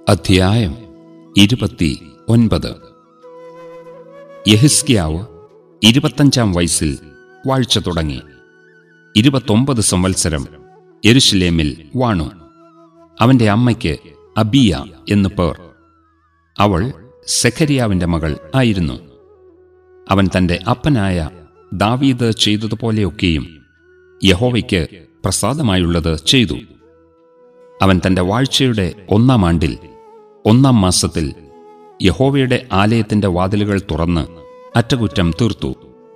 അധ്യായം ഇരുപത്തി ഒൻപത് യഹിസ്കിയാവ് ഇരുപത്തഞ്ചാം വയസ്സിൽ വാഴ്ച തുടങ്ങി ഇരുപത്തൊമ്പത് സംവത്സരം യെരുഷലേമിൽ വാണു അവന്റെ അമ്മയ്ക്ക് അബിയ എന്നു പേർ അവൾ സെഖരിയാവിന്റെ മകൾ ആയിരുന്നു അവൻ തന്റെ അപ്പനായ ദാവീദ് ചെയ്തതുപോലെയൊക്കെയും യഹോവയ്ക്ക് പ്രസാദമായുള്ളത് ചെയ്തു അവൻ തന്റെ വാഴ്ചയുടെ ഒന്നാം ആണ്ടിൽ ഒന്നാം മാസത്തിൽ യഹോവയുടെ ആലയത്തിന്റെ വാതിലുകൾ തുറന്ന് അറ്റകുറ്റം തീർത്തു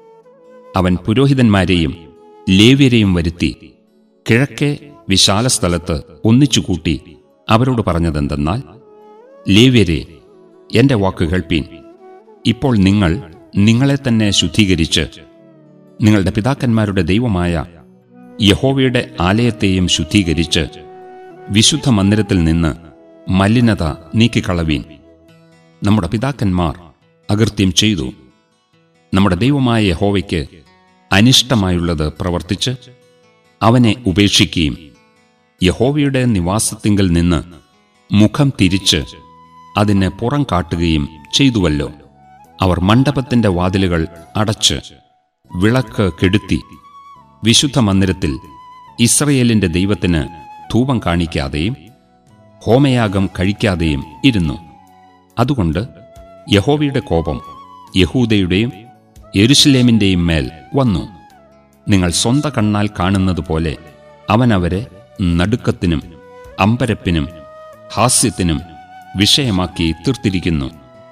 അവൻ പുരോഹിതന്മാരെയും ലേവ്യരെയും വരുത്തി കിഴക്കേ വിശാല സ്ഥലത്ത് ഒന്നിച്ചുകൂട്ടി അവരോട് പറഞ്ഞതെന്തെന്നാൽ ലേവ്യരെ എന്റെ വാക്ക് കേൾപ്പീൻ ഇപ്പോൾ നിങ്ങൾ നിങ്ങളെ തന്നെ ശുദ്ധീകരിച്ച് നിങ്ങളുടെ പിതാക്കന്മാരുടെ ദൈവമായ യഹോവയുടെ ആലയത്തെയും ശുദ്ധീകരിച്ച് വിശുദ്ധ മന്ദിരത്തിൽ നിന്ന് മലിനത നീക്കിക്കളവീൻ നമ്മുടെ പിതാക്കന്മാർ അകൃത്യം ചെയ്തു നമ്മുടെ ദൈവമായ യഹോവയ്ക്ക് അനിഷ്ടമായുള്ളത് പ്രവർത്തിച്ച് അവനെ ഉപേക്ഷിക്കുകയും യഹോവയുടെ നിവാസത്തിങ്കൽ നിന്ന് മുഖം തിരിച്ച് അതിന് പുറം കാട്ടുകയും ചെയ്തുവല്ലോ അവർ മണ്ഡപത്തിന്റെ വാതിലുകൾ അടച്ച് വിളക്ക് കെടുത്തി വിശുദ്ധ മന്ദിരത്തിൽ ഇസ്രയേലിന്റെ ദൈവത്തിന് ധൂപം കാണിക്കാതെയും ഹോമയാഗം കഴിക്കാതെയും ഇരുന്നു അതുകൊണ്ട് യഹോവയുടെ കോപം യഹൂദയുടെയും യെരുഷലേമിന്റെയും മേൽ വന്നു നിങ്ങൾ സ്വന്ത കണ്ണാൽ കാണുന്നത് പോലെ അവൻ അവരെ നടുക്കത്തിനും അമ്പരപ്പിനും ഹാസ്യത്തിനും വിഷയമാക്കി തീർത്തിരിക്കുന്നു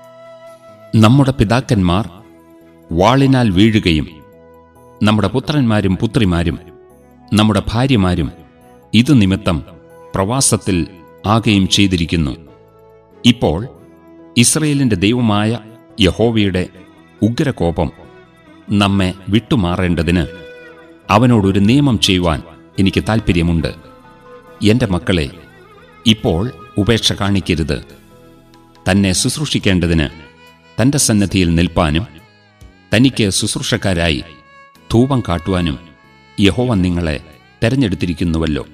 നമ്മുടെ പിതാക്കന്മാർ വാളിനാൽ വീഴുകയും നമ്മുടെ പുത്രന്മാരും പുത്രിമാരും നമ്മുടെ ഭാര്യമാരും ഇതു നിമിത്തം പ്രവാസത്തിൽ ആകുകയും ചെയ്തിരിക്കുന്നു ഇപ്പോൾ ഇസ്രയേലിന്റെ ദൈവമായ യഹോവയുടെ ഉഗ്രകോപം നമ്മെ വിട്ടുമാറേണ്ടതിന് അവനോടൊരു നിയമം ചെയ്യുവാൻ എനിക്ക് താൽപ്പര്യമുണ്ട് എന്റെ മക്കളെ ഇപ്പോൾ ഉപേക്ഷ കാണിക്കരുത് തന്നെ ശുശ്രൂഷിക്കേണ്ടതിന് തന്റെ സന്നദ്ധിയിൽ നിൽപ്പാനും തനിക്ക് ശുശ്രൂഷക്കാരായി ധൂപം കാട്ടുവാനും യഹോവ നിങ്ങളെ തെരഞ്ഞെടുത്തിരിക്കുന്നുവല്ലോ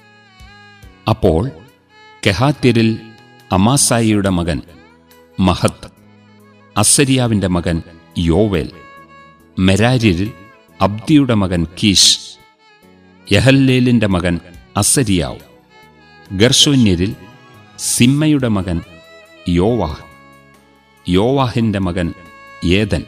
അപ്പോൾ കെഹാത്യരിൽ അമാസായിയുടെ മകൻ മഹത്ത് അസരിയാവിന്റെ മകൻ യോവേൽ മെരാര്യരിൽ അബ്ദിയുടെ മകൻ കീഷ് യഹല്ലേലിന്റെ മകൻ അസരിയാവ് ഗർഷോന്യരിൽ സിമ്മയുടെ മകൻ യോവാഹ് യോവാഹിന്റെ മകൻ ഏതൻ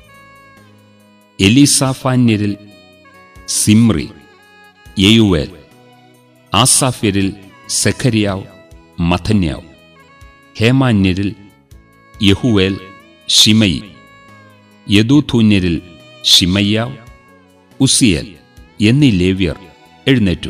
എലിസാഫാന്യരിൽ സിമ്രി യെയുവേൽ ആസാഫ്യരിൽ സെഖരിയാവ് മഥന്യാവ് ഹേമാന്യരിൽ യഹുവേൽ ഷിമയി യദൂഥൂന്യരിൽ ഷിമയ്യാവ് ഉസിയൽ എന്നീ ലേവ്യർ എഴുന്നേറ്റു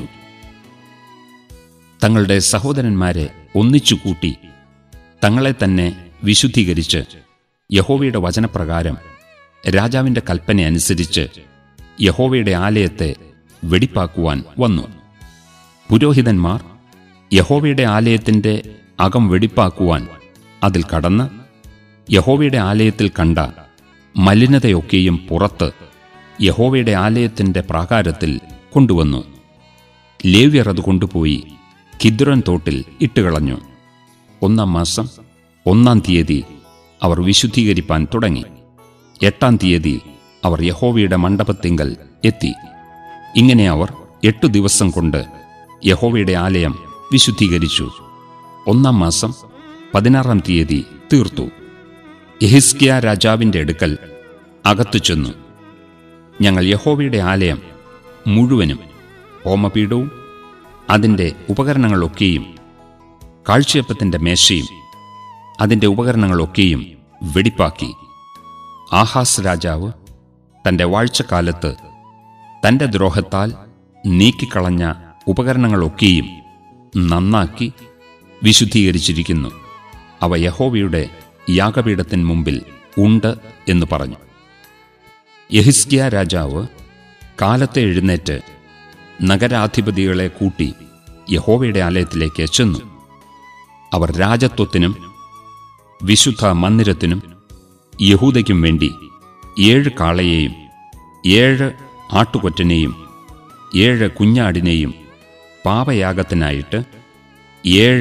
തങ്ങളുടെ സഹോദരന്മാരെ ഒന്നിച്ചുകൂട്ടി തങ്ങളെ തന്നെ വിശുദ്ധീകരിച്ച് യഹോവയുടെ വചനപ്രകാരം രാജാവിന്റെ കൽപ്പന അനുസരിച്ച് യഹോവയുടെ ആലയത്തെ വെടിപ്പാക്കുവാൻ വന്നു പുരോഹിതന്മാർ യഹോവയുടെ ആലയത്തിന്റെ അകം വെടിപ്പാക്കുവാൻ അതിൽ കടന്ന് യഹോവയുടെ ആലയത്തിൽ കണ്ട മലിനതയൊക്കെയും പുറത്ത് യഹോവയുടെ ആലയത്തിന്റെ പ്രാകാരത്തിൽ കൊണ്ടുവന്നു ലേവ്യർ അത് കൊണ്ടുപോയി കിദ്രോൻ തോട്ടിൽ ഇട്ടുകളഞ്ഞു ഒന്നാം മാസം ഒന്നാം തീയതി അവർ വിശുദ്ധീകരിപ്പാൻ തുടങ്ങി എട്ടാം തീയതി അവർ യഹോവയുടെ മണ്ഡപത്തിങ്കൽ എത്തി ഇങ്ങനെ അവർ എട്ടു ദിവസം കൊണ്ട് യഹോവയുടെ ആലയം വിശുദ്ധീകരിച്ചു ഒന്നാം മാസം പതിനാറാം തീയതി തീർത്തു യഹിസ്കിയ രാജാവിന്റെ അടുക്കൽ അകത്തു ചെന്നു ഞങ്ങൾ യഹോവയുടെ ആലയം മുഴുവനും ഹോമപീഠവും അതിൻ്റെ ഉപകരണങ്ങളൊക്കെയും കാഴ്ചയപ്പത്തിൻ്റെ മേശയും അതിൻ്റെ ഉപകരണങ്ങളൊക്കെയും വെടിപ്പാക്കി ആഹാസ് രാജാവ് തൻ്റെ വാഴ്ചക്കാലത്ത് തൻ്റെ ദ്രോഹത്താൽ നീക്കിക്കളഞ്ഞ ഉപകരണങ്ങളൊക്കെയും നന്നാക്കി വിശുദ്ധീകരിച്ചിരിക്കുന്നു അവ യഹോവയുടെ യാഗപീഠത്തിന് മുമ്പിൽ ഉണ്ട് എന്ന് പറഞ്ഞു യഹിസ്കിയ രാജാവ് കാലത്തെ എഴുന്നേറ്റ് നഗരാധിപതികളെ കൂട്ടി യഹോവയുടെ ആലയത്തിലേക്ക് ചെന്നു അവർ രാജത്വത്തിനും വിശുദ്ധ മന്ദിരത്തിനും യഹൂദയ്ക്കും വേണ്ടി ഏഴ് കാളയെയും ഏഴ് ആട്ടുകൊറ്റനെയും ഏഴ് കുഞ്ഞാടിനെയും പാപയാഗത്തിനായിട്ട് ഏഴ്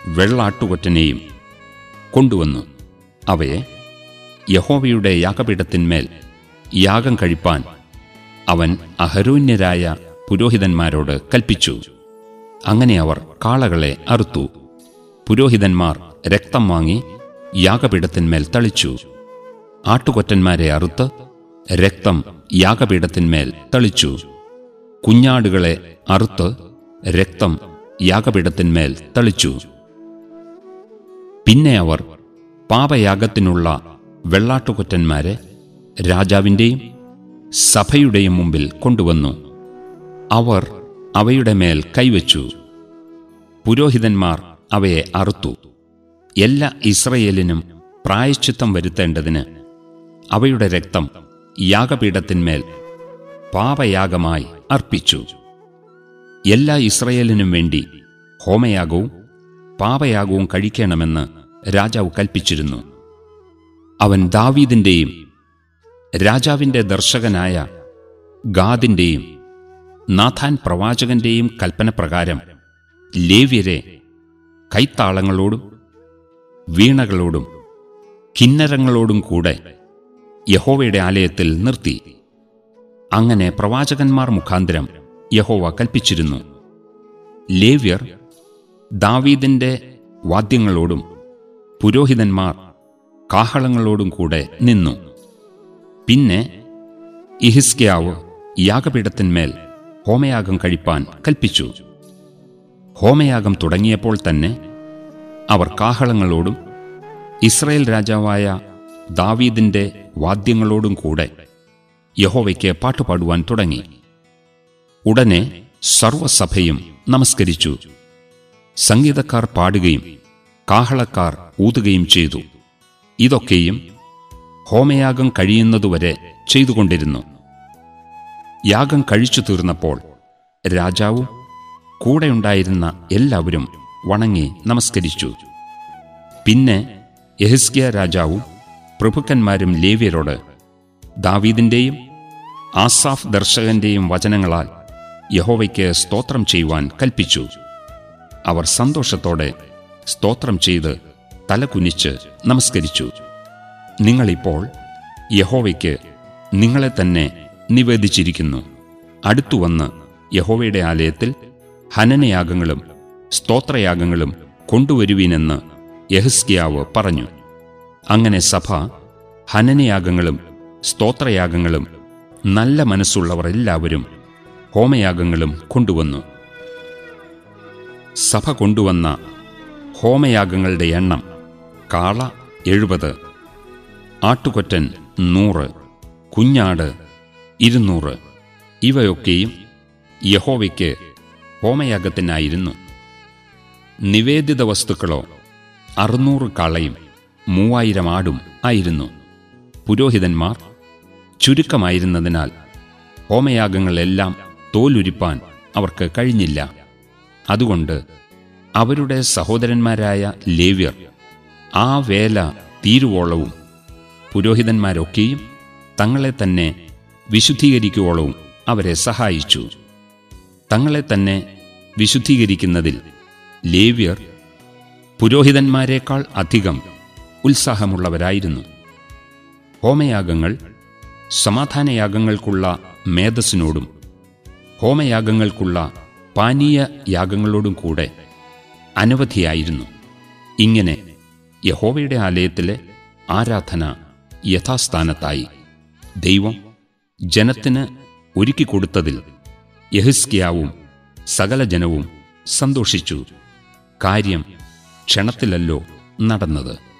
വെള്ളാട്ടുകൊറ്റനെയും കൊണ്ടുവന്നു അവയെ യഹോവയുടെ യാഗപീഠത്തിന്മേൽ യാഗം കഴിപ്പാൻ അവൻ അഹരോന്യരായ പുരോഹിതന്മാരോട് കൽപ്പിച്ചു അങ്ങനെ അവർ കാളകളെ അറുത്തു പുരോഹിതന്മാർ രക്തം വാങ്ങി യാഗപീഠത്തിന്മേൽ തളിച്ചു ആട്ടുകൊറ്റന്മാരെ അറുത്ത് രക്തം യാഗപീഠത്തിന്മേൽ തളിച്ചു കുഞ്ഞാടുകളെ അറുത്ത് രക്തം യാഗപീഠത്തിന്മേൽ തളിച്ചു പിന്നെ അവർ പാപയാഗത്തിനുള്ള വെള്ളാട്ടുകൊറ്റന്മാരെ രാജാവിൻ്റെയും സഭയുടെയും മുമ്പിൽ കൊണ്ടുവന്നു അവർ അവയുടെ മേൽ കൈവച്ചു പുരോഹിതന്മാർ അവയെ അറുത്തു എല്ലാ ഇസ്രയേലിനും പ്രായശ്ചിത്തം വരുത്തേണ്ടതിന് അവയുടെ രക്തം യാഗപീഠത്തിന്മേൽ പാപയാഗമായി അർപ്പിച്ചു എല്ലാ ഇസ്രയേലിനും വേണ്ടി ഹോമയാഗവും പാപയാഗവും കഴിക്കണമെന്ന് രാജാവ് കൽപ്പിച്ചിരുന്നു അവൻ ദാവീദിന്റെയും രാജാവിന്റെ ദർശകനായ ഗാദിന്റെയും നാഥാൻ പ്രവാചകന്റെയും കൽപ്പനപ്രകാരം ലേവ്യരെ കൈത്താളങ്ങളോടും വീണകളോടും കിന്നരങ്ങളോടും കൂടെ യഹോവയുടെ ആലയത്തിൽ നിർത്തി അങ്ങനെ പ്രവാചകന്മാർ മുഖാന്തരം യഹോവ കൽപ്പിച്ചിരുന്നു ലേവ്യർ ദാവീദിന്റെ വാദ്യങ്ങളോടും പുരോഹിതന്മാർ കാഹളങ്ങളോടും കൂടെ നിന്നു പിന്നെ ഇഹിസ്കിയാവ് യാഗപീഠത്തിന്മേൽ ഹോമയാഗം കഴിപ്പാൻ കൽപ്പിച്ചു ഹോമയാഗം തുടങ്ങിയപ്പോൾ തന്നെ അവർ കാഹളങ്ങളോടും ഇസ്രയേൽ രാജാവായ ദാവീദിന്റെ വാദ്യങ്ങളോടും കൂടെ യഹോവയ്ക്ക് പാട്ടുപാടുവാൻ തുടങ്ങി ഉടനെ സർവസഭയും നമസ്കരിച്ചു സംഗീതക്കാർ പാടുകയും കാഹളക്കാർ ഊതുകയും ചെയ്തു ഇതൊക്കെയും ഹോമയാഗം കഴിയുന്നതുവരെ ചെയ്തുകൊണ്ടിരുന്നു യാഗം കഴിച്ചു തീർന്നപ്പോൾ രാജാവും കൂടെയുണ്ടായിരുന്ന എല്ലാവരും വണങ്ങി നമസ്കരിച്ചു പിന്നെ യഹിസ്കിയ രാജാവും പ്രഭുക്കന്മാരും ലേവ്യരോട് ദാവീദിന്റെയും ആസാഫ് ദർശകന്റെയും വചനങ്ങളാൽ യഹോവയ്ക്ക് സ്തോത്രം ചെയ്യുവാൻ കൽപ്പിച്ചു അവർ സന്തോഷത്തോടെ സ്തോത്രം ചെയ്ത് തലകുനിച്ച് നമസ്കരിച്ചു നിങ്ങളിപ്പോൾ യഹോവയ്ക്ക് നിങ്ങളെ തന്നെ നിവേദിച്ചിരിക്കുന്നു അടുത്തുവന്ന് യഹോവയുടെ ആലയത്തിൽ ഹനനയാഗങ്ങളും സ്തോത്രയാഗങ്ങളും കൊണ്ടുവരുവീനെന്ന് യഹസ്കിയാവ് പറഞ്ഞു അങ്ങനെ സഭ ഹനനയാഗങ്ങളും സ്തോത്രയാഗങ്ങളും നല്ല മനസ്സുള്ളവർ എല്ലാവരും ഹോമയാഗങ്ങളും കൊണ്ടുവന്നു സഭ കൊണ്ടുവന്ന ഹോമയാഗങ്ങളുടെ എണ്ണം കാള എഴുപത് ആട്ടുകൊറ്റൻ നൂറ് കുഞ്ഞാട് ഇരുന്നൂറ് ഇവയൊക്കെയും യഹോവയ്ക്ക് ഹോമയാഗത്തിനായിരുന്നു നിവേദിത വസ്തുക്കളോ അറുന്നൂറ് കാളയും മൂവായിരം ആടും ആയിരുന്നു പുരോഹിതന്മാർ ചുരുക്കമായിരുന്നതിനാൽ ഹോമയാഗങ്ങളെല്ലാം തോലുരിപ്പാൻ അവർക്ക് കഴിഞ്ഞില്ല അതുകൊണ്ട് അവരുടെ സഹോദരന്മാരായ ലേവ്യർ ആ വേല തീരുവോളവും പുരോഹിതന്മാരൊക്കെയും തങ്ങളെ തന്നെ വിശുദ്ധീകരിക്കുവോളവും അവരെ സഹായിച്ചു തങ്ങളെ തന്നെ വിശുദ്ധീകരിക്കുന്നതിൽ ലേവ്യർ പുരോഹിതന്മാരെക്കാൾ അധികം ഉത്സാഹമുള്ളവരായിരുന്നു ഹോമയാഗങ്ങൾ സമാധാനയാഗങ്ങൾക്കുള്ള മേധസ്സിനോടും ഹോമയാഗങ്ങൾക്കുള്ള പാനീയ യാഗങ്ങളോടും കൂടെ അനവധിയായിരുന്നു ഇങ്ങനെ യഹോവയുടെ ആലയത്തിലെ ആരാധന യഥാസ്ഥാനത്തായി ദൈവം ജനത്തിന് ഒരുക്കിക്കൊടുത്തതിൽ യഹിസ്കിയാവും സകല ജനവും സന്തോഷിച്ചു കാര്യം ക്ഷണത്തിലല്ലോ നടന്നത്